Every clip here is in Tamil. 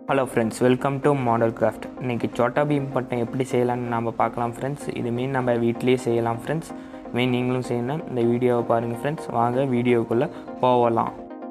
hello friends welcome to model craft இன்றைக்கி சோட்டா பீம் பட்டம் எப்படி செய்யலாம்னு நம்ம பார்க்கலாம் ஃப்ரெண்ட்ஸ் இதுமாரி நம்ம வீட்லேயே செய்யலாம் ஃப்ரெண்ட்ஸ் இதுமாரி நீங்களும் செய்யணும் இந்த வீடியோவை பாருங்கள் ஃப்ரெண்ட்ஸ் வாங்க வீடியோக்குள்ளே போகலாம்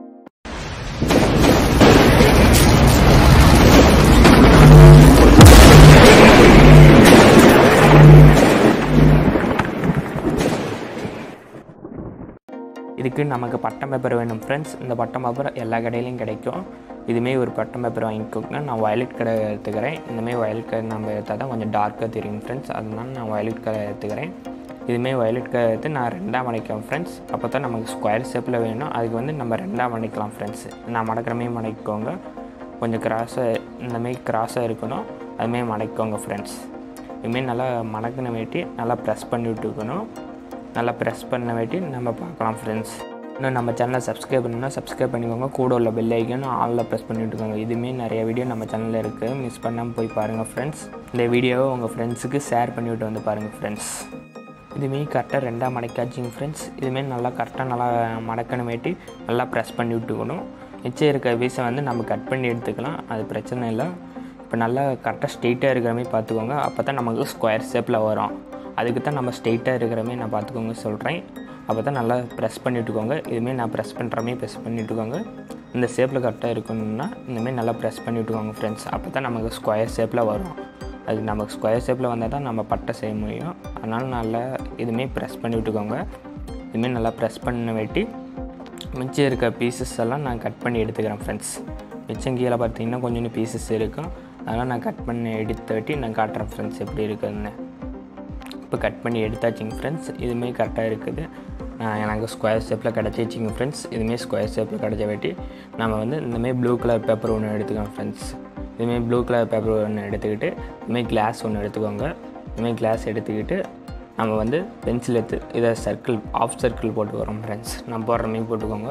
இதுக்கு நமக்கு பட்டம் பேப்பர் வேணும் ஃப்ரெண்ட்ஸ் இந்த பட்டம் பேப்பர் எல்லா கடையிலையும் கிடைக்கும் இதுமாரி ஒரு பட்டம் பேப்பர் வாங்கிக்கோங்க நான் வயலட் கலர் எடுத்துக்கிறேன் இந்தமாரி வயலட் கலர் நம்ம எடுத்தால் தான் கொஞ்சம் டார்க்காக தெரியும் ஃப்ரெண்ட்ஸ் அதனால நான் வயலட் கலர் எடுத்துக்கிறேன் இதுமாரி வயலட் கலர் எடுத்து நான் ரெண்டாக மடிக்கலாம் ஃப்ரெண்ட்ஸ் அப்போ தான் நமக்கு ஸ்கொயர் ஷேப்பில் வேணும் அதுக்கு வந்து நம்ம ரெண்டாக மடிக்கலாம் ஃப்ரெண்ட்ஸ் நான் மடக்கிறமே மடக்கிக்கோங்க கொஞ்சம் கிராஸாக இந்தமாரி கிராஸாக இருக்கணும் அதுமாரி மடக்கிக்கோங்க ஃப்ரெண்ட்ஸ் இதுமாரி நல்லா மடக்கின வேட்டி நல்லா ப்ரெஸ் பண்ணி விட்டுக்கணும் நல்லா ப்ரெஸ் பண்ண வேட்டி நம்ம பார்க்கலாம் ஃப்ரெண்ட்ஸ் இன்னும் நம்ம சேனலை சப்ஸ்கிரைப் பண்ணணும்னா சப்ஸ்கிரைப் பண்ணிக்கோங்க கூட உள்ள பெல் ஐக்கனும் ஆளில் ப்ரெஸ் பண்ணி விட்டுக்கோங்க இதுவுமே நிறைய வீடியோ நம்ம சேனலில் இருக்குது மிஸ் பண்ணாமல் போய் பாருங்கள் ஃப்ரெண்ட்ஸ் இந்த வீடியோவை உங்கள் ஃப்ரெண்ட்ஸுக்கு ஷேர் பண்ணி விட்டு வந்து பாருங்கள் ஃப்ரெண்ட்ஸ் இதுமாரி கரெக்டாக ரெண்டாக மடக்காச்சிங்க ஃப்ரெண்ட்ஸ் இதுமாரி நல்லா கரெக்டாக நல்லா மடக்கணும் வேட்டி நல்லா ப்ரெஸ் பண்ணி விட்டுக்கணும் மிச்சம் இருக்க பீஸை வந்து நம்ம கட் பண்ணி எடுத்துக்கலாம் அது பிரச்சனை இல்லை இப்போ நல்லா கரெக்டாக ஸ்ட்ரெயிட்டாக இருக்கிற மாதிரி பார்த்துக்கோங்க அப்போ தான் நமக்கு ஸ்கொயர் ஷேப்பில் வரும் அதுக்கு தான் நம்ம ஸ்ட்ரெயிட்டாக இருக்கிற மாதிரி நான் பார்த்துக்கோங்க சொல்கிறேன் அப்போ தான் நல்லா ப்ரெஸ் பண்ணி விட்டுக்கோங்க இதுமாரி நான் ப்ரெஸ் பண்ணுற மாதிரி ப்ரெஸ் பண்ணி விட்டுக்கோங்க இந்த ஷேப்பில் கரெக்டாக இருக்கணும்னா இந்தமாரி நல்லா ப்ரெஸ் பண்ணி விட்டுக்கோங்க ஃப்ரெண்ட்ஸ் அப்போ தான் நமக்கு ஸ்கொயர் ஷேப்பில் வரும் அது நமக்கு ஸ்கொயர் ஷேப்பில் வந்தால் தான் நம்ம பட்டை செய்ய முடியும் அதனால் நல்லா இதுமாரி ப்ரெஸ் பண்ணி விட்டுக்கோங்க இதுமாரி நல்லா ப்ரெஸ் பண்ண வேட்டி மிச்சம் இருக்க பீசஸ் எல்லாம் நான் கட் பண்ணி எடுத்துக்கிறேன் ஃப்ரெண்ட்ஸ் மிச்சம் கீழே பார்த்தீங்கன்னா கொஞ்சம் பீசஸ் இருக்கும் அதெல்லாம் நான் கட் பண்ணி எடுத்து வெட்டி நான் காட்டுறேன் ஃப்ரெண்ட்ஸ் எப்படி இருக்குதுன்னு இப்போ கட் பண்ணி எடுத்தாச்சுங்க ஃப்ரெண்ட்ஸ் இதுமாரி கரெக்டாக இருக்குது எனக்கு ஸ்கொயர் ஷேப்பில் கிடச்சிச்சிங்க ஃப்ரெண்ட்ஸ் இதுமாரி ஸ்கொயர் ஷேப்பில் கிடச்ச வேட்டி நம்ம வந்து இந்தமாரி ப்ளூ கலர் பேப்பர் ஒன்று எடுத்துக்கலாம் ஃப்ரெண்ட்ஸ் இதுமாரி ப்ளூ கலர் பேப்பர் ஒன்று எடுத்துக்கிட்டு இதுமாரி கிளாஸ் ஒன்று எடுத்துக்கோங்க இதுமாரி கிளாஸ் எடுத்துக்கிட்டு நம்ம வந்து பென்சில் எடுத்து இதை சர்க்கிள் ஆஃப் சர்க்கிள் போட்டு வரோம் ஃப்ரெண்ட்ஸ் நான் போடுற மாரி போட்டுக்கோங்க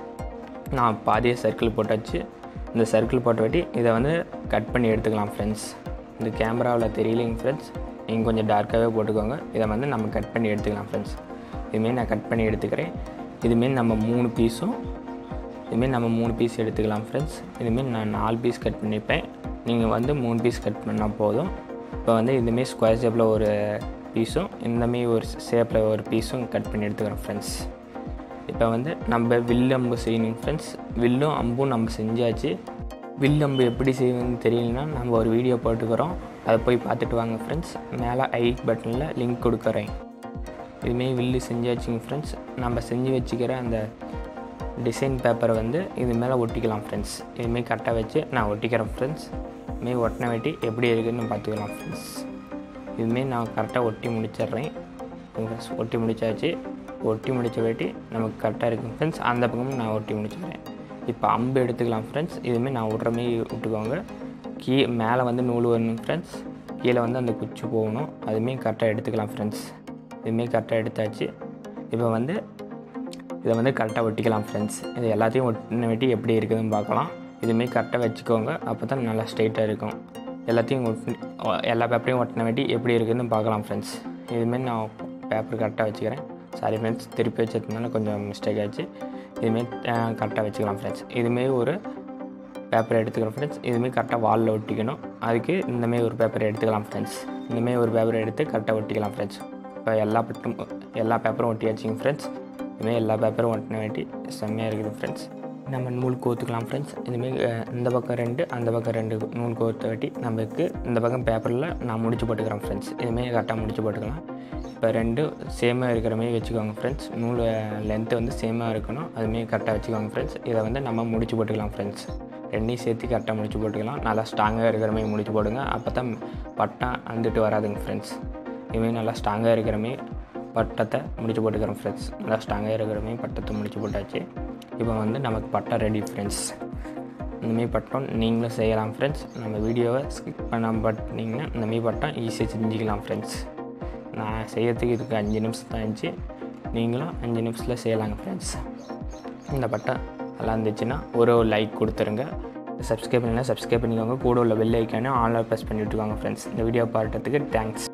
நான் பாதியே சர்க்கிள் போட்டாச்சு இந்த சர்க்கிள் போட்ட வாட்டி இதை வந்து கட் பண்ணி எடுத்துக்கலாம் ஃப்ரெண்ட்ஸ் இந்த கேமராவில் தெரியலைங்க ஃப்ரெண்ட்ஸ் நீங்கள் கொஞ்சம் டார்க்காகவே போட்டுக்கோங்க இதை வந்து நம்ம கட் பண்ணி எடுத்துக்கலாம் ஃப்ரெண்ட்ஸ் இதுமாரி நான் கட் பண்ணி எடுத்துக்கிறேன் இதுமாரி நம்ம மூணு பீஸும் இதுமாரி நம்ம மூணு பீஸ் எடுத்துக்கலாம் ஃப்ரெண்ட்ஸ் இதுமாரி நான் நாலு பீஸ் கட் பண்ணிப்பேன் நீங்கள் வந்து மூணு பீஸ் கட் பண்ணால் போதும் இப்போ வந்து இதுமாரி ஸ்கொயர் ஷேப்பில் ஒரு பீஸும் இந்தமாரி ஒரு ஷேப்பில் ஒரு பீஸும் கட் பண்ணி எடுத்துக்கிறோம் ஃப்ரெண்ட்ஸ் இப்போ வந்து நம்ம வில் அம்பு செய்யணும் ஃப்ரெண்ட்ஸ் வில்லும் அம்பும் நம்ம செஞ்சாச்சு வில் அம்பு எப்படி செய்யணும்னு தெரியலனா நம்ம ஒரு வீடியோ போட்டுக்கிறோம் அதை போய் பார்த்துட்டு வாங்க ஃப்ரெண்ட்ஸ் மேலே ஐ பட்டனில் லிங்க் கொடுக்குறேன் இதுமாரி வில்லு செஞ்சாச்சுங்க ஃப்ரெண்ட்ஸ் நம்ம செஞ்சு வச்சுக்கிற அந்த டிசைன் பேப்பரை வந்து இது மேலே ஒட்டிக்கலாம் ஃப்ரெண்ட்ஸ் இதுமாரி கரெக்டாக வச்சு நான் ஒட்டிக்கிறேன் ஃப்ரெண்ட்ஸ் இதுமாரி ஒட்டின வெட்டி எப்படி இருக்குதுன்னு பார்த்துக்கலாம் ஃப்ரெண்ட்ஸ் இதுமாரி நான் கரெக்டாக ஒட்டி முடிச்சிடுறேன் ஃப்ரெண்ட்ஸ் ஒட்டி முடிச்சாச்சு ஒட்டி முடித்த வேட்டி நமக்கு கரெக்டாக இருக்கும் ஃப்ரெண்ட்ஸ் அந்த பக்கமும் நான் ஒட்டி முடிச்சுக்கிறேன் இப்போ அம்பு எடுத்துக்கலாம் ஃப்ரெண்ட்ஸ் இதுமாரி நான் விட்ற மாரி விட்டுக்கோங்க கீ மேலே வந்து நூல் வரணும் ஃப்ரெண்ட்ஸ் கீழே வந்து அந்த குச்சி போகணும் அதுமாரி கரெக்டாக எடுத்துக்கலாம் ஃப்ரெண்ட்ஸ் இதுமாரி கரெக்டாக எடுத்தாச்சு இப்போ வந்து இதை வந்து கரெக்டாக ஒட்டிக்கலாம் ஃப்ரெண்ட்ஸ் இது எல்லாத்தையும் ஒட்டின வெட்டி எப்படி இருக்குதுன்னு பார்க்கலாம் இதுமாரி கரெக்டாக வச்சுக்கோங்க அப்போ தான் நல்லா ஸ்ட்ரைட்டாக இருக்கும் எல்லாத்தையும் ஒட்டி எல்லா பேப்பரையும் ஒட்டின வெட்டி எப்படி இருக்குதுன்னு பார்க்கலாம் ஃப்ரெண்ட்ஸ் இதுமாரி நான் பேப்பர் கரெக்டாக வச்சுக்கிறேன் சாரி ஃப்ரெண்ட்ஸ் திருப்பி வச்சதுனால கொஞ்சம் மிஸ்டேக் ஆச்சு இதுமாரி கரெக்டாக வச்சுக்கலாம் ஃப்ரெண்ட்ஸ் இதுமாரி ஒரு பேப்பர் எடுத்துக்கிறோம் ஃப்ரெண்ட்ஸ் இதுமாரி கரெக்டாக வாலில் ஒட்டிக்கணும் அதுக்கு இந்தமாரி ஒரு பேப்பர் எடுத்துக்கலாம் ஃப்ரெண்ட்ஸ் இந்தமாரி ஒரு பேப்பர் எடுத்து கரெக்டாக ஒட்டிக்கலாம் ஃப்ரெண்ட்ஸ் இப்போ எல்லா பட்டும் எல்லா பேப்பரும் ஒட்டியாச்சுங்க ஃப்ரெண்ட்ஸ் இதுமாரி எல்லா பேப்பரும் ஒட்டின வேட்டி செம்மையாக இருக்குது ஃப்ரெண்ட்ஸ் நம்ம நூல் கோத்துக்கலாம் ஃப்ரெண்ட்ஸ் இதுமாரி இந்த பக்கம் ரெண்டு அந்த பக்கம் ரெண்டு நூல் கோர்த்த வெட்டி நமக்கு இந்த பக்கம் பேப்பரில் நான் முடிச்சு போட்டுக்கிறேன் ஃப்ரெண்ட்ஸ் இதுமாரி கரெக்டாக முடிச்சு போட்டுக்கலாம் இப்போ ரெண்டு சேமாக இருக்கிற மாதிரி வச்சுக்கோங்க ஃப்ரெண்ட்ஸ் நூல் லென்த்து வந்து சேமாக இருக்கணும் அதுமாரி கரெக்டாக வச்சுக்கோங்க ஃப்ரெண்ட்ஸ் இதை வந்து நம்ம முடிச்சு போட்டுக்கலாம் ஃப்ரெண்ட்ஸ் ரெண்டையும் சேர்த்து கரெக்டாக முடிச்சு போட்டுக்கலாம் நல்லா ஸ்ட்ராங்காக இருக்கிற மாதிரி முடிச்சு போடுங்க அப்போ தான் பட்டம் வந்துட்டு வராதுங்க ஃப்ரெண்ட்ஸ் இதுமாரி நல்லா ஸ்ட்ராங்காக இருக்கிற மாதிரி பட்டத்தை முடிச்சு போட்டுக்கிறோம் ஃப்ரெண்ட்ஸ் நல்லா ஸ்ட்ராங்காக இருக்கிற மாதிரி பட்டத்தை முடிச்சு போட்டாச்சு இப்போ வந்து நமக்கு பட்டம் ரெடி ஃப்ரெண்ட்ஸ் இந்தமாரி பட்டம் நீங்களும் செய்யலாம் ஃப்ரெண்ட்ஸ் நம்ம வீடியோவை ஸ்கிப் பண்ணாமல் பட்டிங்கன்னா இந்தமாரி பட்டம் ஈஸியாக செஞ்சுக்கலாம் ஃப்ரெண்ட்ஸ் நான் செய்யறதுக்கு இதுக்கு அஞ்சு நிமிஷம் தான் இருந்துச்சு நீங்களும் அஞ்சு நிமிஷத்தில் செய்யலாங்க ஃப்ரெண்ட்ஸ் இந்த பட்டம் நல்லா இருந்துச்சுன்னா ஒரு ஒரு லைக் கொடுத்துருங்க சப்ஸ்கிரைப் பண்ணலாம் சப்ஸ்கிரைப் பண்ணிக்கோங்க கூட உள்ள பெல் ஐக்கானே ஆன்லைன் ப்ரெஸ் பண்ணி விட்டுக்கோங்க ஃப்ரெண்ட்ஸ் இந்த வீடியோ பார்த்ததுக்கு தேங்க்ஸ்